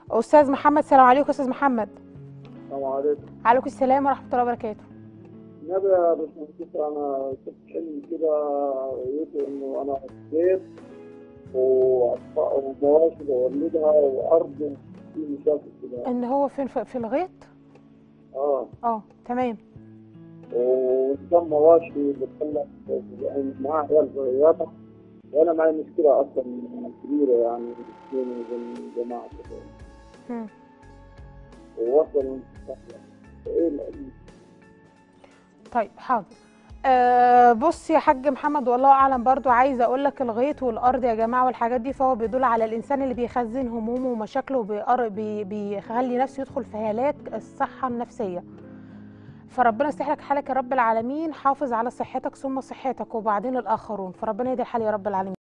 استاذ محمد سلام عليكم استاذ محمد السلام عليكم عليكم السلام ورحمه الله وبركاته النبي يا باشمهندس انا شفت حلم كده لقيت انه انا في بيت وأطفال- ومواشي بولدها وارض في مشاكل كده ان هو فين في في الغيط اه اه تمام وقدام مواشي بتطلع يعني معاها عيال صغيرة وانا معي مشكلة اصلا كبيرة يعني بيني وبين جماعة كده مم. ووصل المستقبل ايه ال- طيب حاضر أه بص يا حاج محمد والله اعلم برضو عايزه اقول لك الغيط والارض يا جماعه والحاجات دي فهو بيدل على الانسان اللي بيخزن همومه ومشاكله وبيقر- بي- بيخلي نفسه يدخل في هلاك الصحه النفسيه فربنا يصلح لك حالك يا رب العالمين حافظ على صحتك ثم صحتك وبعدين الاخرون فربنا يهدي الحال يا رب العالمين